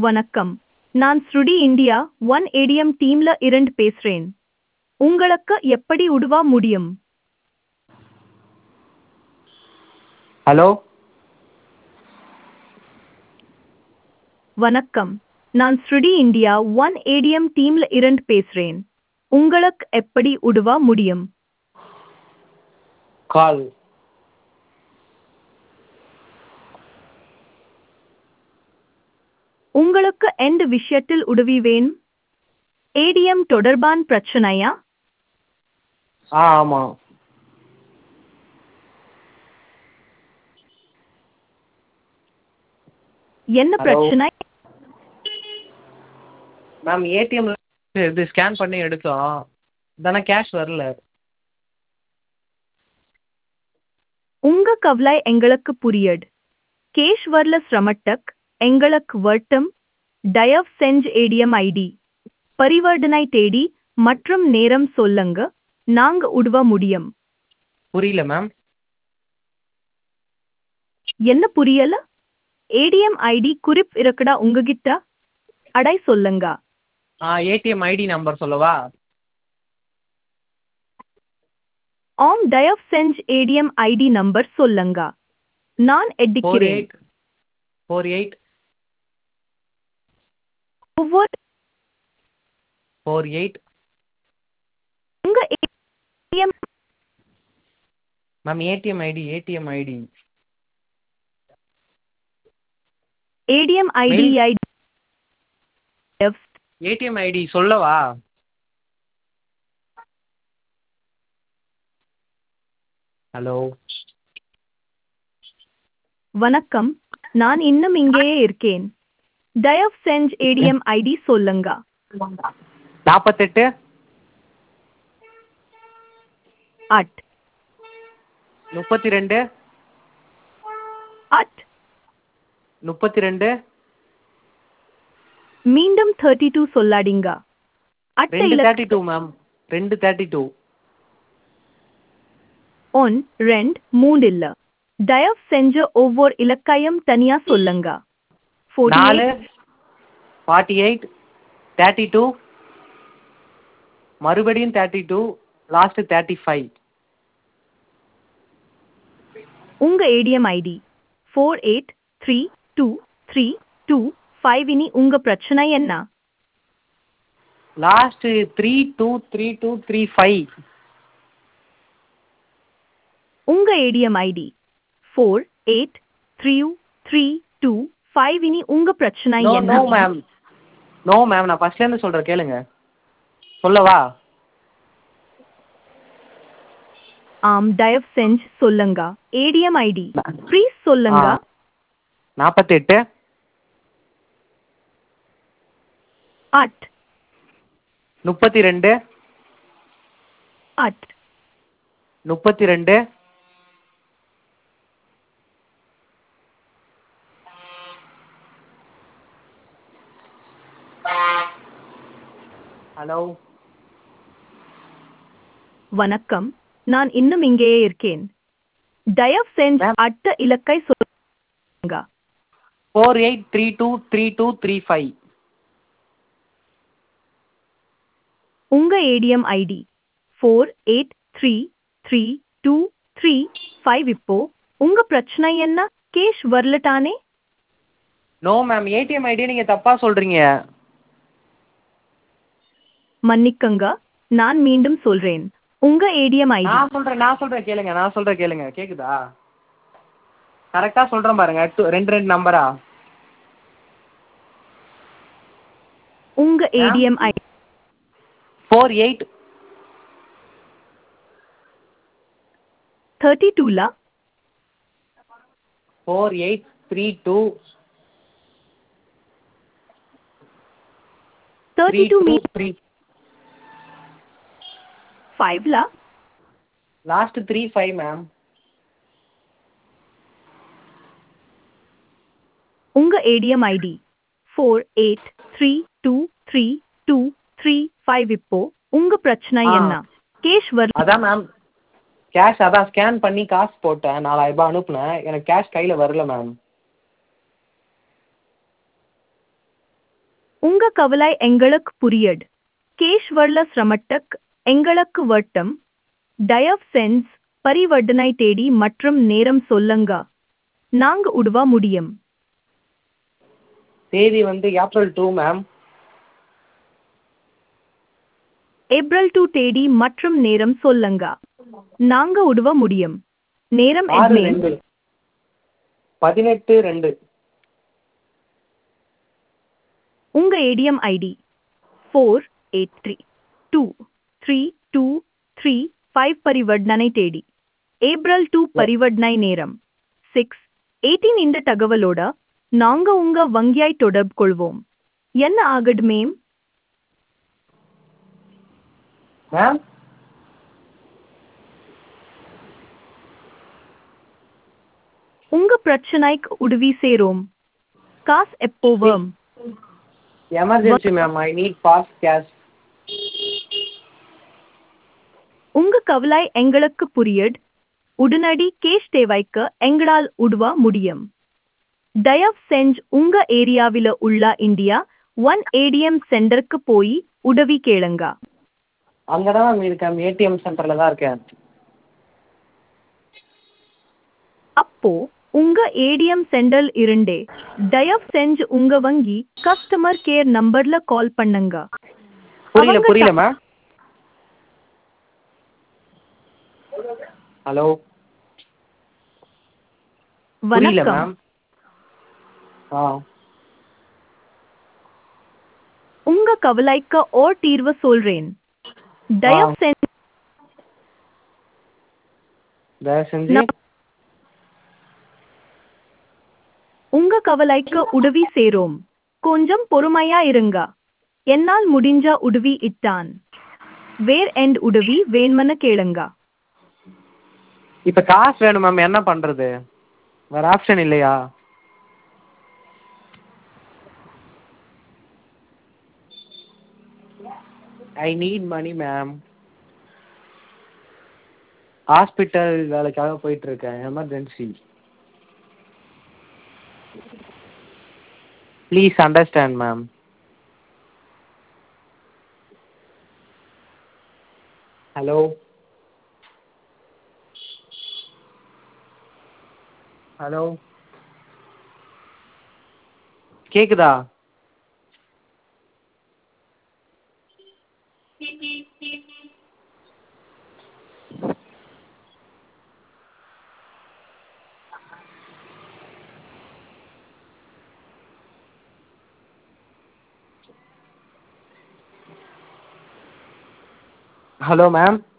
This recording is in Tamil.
வணக்கம் நான் ஸ்ருடி இந்தியா ஒன் ஏடிஎம் டீம்ல இருந்து பேசுறேன் உங்களுக்கு எப்படி உதவ முடியும் ஹலோ வணக்கம் நான் ஸ்ருடி இந்தியா ஒன் ஏடிஎம் டீம்ல இருந்து பேசுறேன் உங்களுக்கு எப்படி உதவ முடியும் கால் உங்களுக்கு எந்த விஷயத்தில் உதவி வேணும் ஏடிஎம் தொடர்பான பிரச்சனையா ஆ ஆமாம் என்ன Hello. பிரச்சனை மேம் ஏடிஎம்ல இது ஸ்கேன் பண்ணி எடுத்தோம் தானே கேஷ் வரல உங்க கவலை எங்களுக்கு புரியுது கேஷ் வரல சிரமட்டக் எங்களுக்கு வட்டம் தயவு செஞ்சு ஏடிஎம் ஐடி பரிவர்த்தனை தேதி மற்றும் நேரம் சொல்லுங்க நாங்க உதவ முடியும் புரியல மேம் என்ன புரியல ஏடிஎம் ஐடி குறிப் இருக்குடா உங்ககிட்ட அடை சொல்லுங்க ஆ ஏடிஎம் ஐடி நம்பர் சொல்லவா ஆம் தயவு செஞ்சு ஏடிஎம் ஐடி நம்பர் சொல்லுங்க நான் ஃபோர் எடுக்கிறேன் எயிட் ஃபோர் எயிட் ஒவ்வொரு ஃபோர் எயிட் உங்க ATM ma'am ATM ID ATM ID ATM ID Mail. ID ATM ID சொல்லவா ஹலோ வணக்கம் நான் இன்னும் இங்கேயே இருக்கேன் தயவு செஞ்சு ஏடிஎம் ஐடி சொல்லுங்க நாற்பத்தெட்டு அட் முப்பத்தி ரெண்டு அட் முப்பத்தி ரெண்டு மீண்டும் தேர்ட்டி டூ சொல்லாடிங்க அட்ட ரெண்டு இலக்க தேர்ட்டி டூ மேம் ரெண்டு தேர்ட்டி டூ ஒன் ரெண்டு மூணு இல்ல தயவு செஞ்சு ஒவ்வொரு இலக்கையும் தனியா சொல்லுங்க 48, நாலு ஃபார்ட்டி எயிட் தேர்ட்டி டூ மறுபடியும் thirty two last thirty five உங்க ATM ID four eight three two three two five இனி உங்க பிரச்சனை என்ன last three two three two three five உங்க ATM ID four eight three three two five இனி உங்க பிரச்சனை நோ என்ன நோ மேம் நோ மேம் நான் ஃபஸ்ட்லேருந்து சொல்கிறேன் கேளுங்க சொல்லவா ஆம் தயவு செஞ்சு சொல்லுங்க ஏடிஎம் ஐடி ப்ளீஸ் சொல்லுங்க ஆ. நாற்பத்தெட்டு அட் முப்பத்தி ரெண்டு அட் முப்பத்தி ரெண்டு ஹலோ வணக்கம் நான் இன்னும் இங்கேயே இருக்கேன் தயவு செஞ்சு Ma'am. அட்ட இலக்கை சொல்லுங்க four eight three two three two three five உங்க ATM ID four eight three three two three five இப்போ உங்க பிரச்சனை என்ன கேஷ் வரலட்டானே நோ மேம் ஏடிஎம் ஐடியை நீங்கள் தப்பாக சொல்கிறீங்க மன்னிக்கங்க நான் மீண்டும் சொல்றேன் உங்க ஏடிஎம் ஐடி நான் சொல்கிறேன் நான் சொல்கிறேன் கேளுங்க நான் சொல்கிறேன் கேளுங்க கேட்குதா கரெக்டாக சொல்கிறேன் பாருங்க டூ ரெண்டு ரெண்டு நம்பரா உங்க ATM ID four eight thirty டூலா four eight three two three thirty two two me three ஃபைவ்லா லாஸ்ட் த்ரீ ஃபைவ் மேம் உங்க ATM ID four eight three two three two three five இப்போ உங்க பிரச்சனை ஆ. என்ன கேஷ் வரல அதான் மேம் கேஷ் அதான் ஸ்கேன் பண்ணி காசு போட்டேன் நாலாயிரம் ரூபாய் அனுப்புனேன் எனக்கு கேஷ் கையில் வரல மேம் உங்க கவலை எங்களுக்கு புரியட் கேஷ் வரல சிரமட்டக் எங்களுக்கு வட்டம் டயவ் சென்ஸ் பரிவர்த்தனை தேடி மற்றும் நேரம் சொல்லுங்க நாங்க உடுவா முடியும் தேதி வந்து April two ma'am April two தேதி மற்றும் நேரம் சொல்லுங்க நாங்க உடுவ முடியும் நேரம் ஆறு எதுமே ரெண்டு பதினெட்டு ரெண்டு உங்க ATM ID four eight three two three two three five பரிவர்த்தனை தேடி ஏப்ரல் டூ பரிவர்த்தனை நேரம் சிக்ஸ் எயிட்டீன் இந்த தகவலோட நாங்க உங்க வங்கியாய் தொடர்பு கொள்வோம் என்ன ஆகட் மேம் மேம் உங்க பிரச்சனைக்கு உதவி சேரோம் காசு எப்போ வரும் emergency ma'am I need fast cash உங்க கவலை எங்களுக்கு புரியட் உடனடி கேஷ் தேவைக்கு எங்களால் உதவ முடியும் தயவு செஞ்சு உங்க ஏரியாவில உள்ள இந்தியா ஒன் ஏடிஎம் சென்டருக்கு போய் உதவி கேளுங்க அங்கே தான் மேம் இருக்கேன் ஏடிஎம் சென்டரில் தான் இருக்கேன் அப்போ உங்க ஏடிஎம் சென்டர் இருண்டே தயவு செஞ்சு உங்க வங்கி கஸ்டமர் கேர் நம்பர்ல கால் பண்ணுங்க புரியல அவங்க புரியல மேம் ஹலோ புரியல வணக்கம் மேம் ஆ உங்க கவலைக்கு ஓர் தீர்வு சொல்றேன் தயவு ஆ. செஞ்சு தயவு செஞ்சு நான்- உங்க கவலைக்கு உதவி சேரோம் கொஞ்சம் பொறுமையா இருங்க என்னால் முடிஞ்ச உதவி இட்டான் வேர் எண்ட் உதவி வேணும்னு கேளுங்க இப்போ காசு வேணும் மேம் என்ன பண்ணுறது வேறு ஆப்ஷன் இல்லையா I need money ma'am hospital வேலைக்காக போயிட்டுருக்கேன் emergency please understand ma'am hello hello கேக்குதா ஹலோ மேம்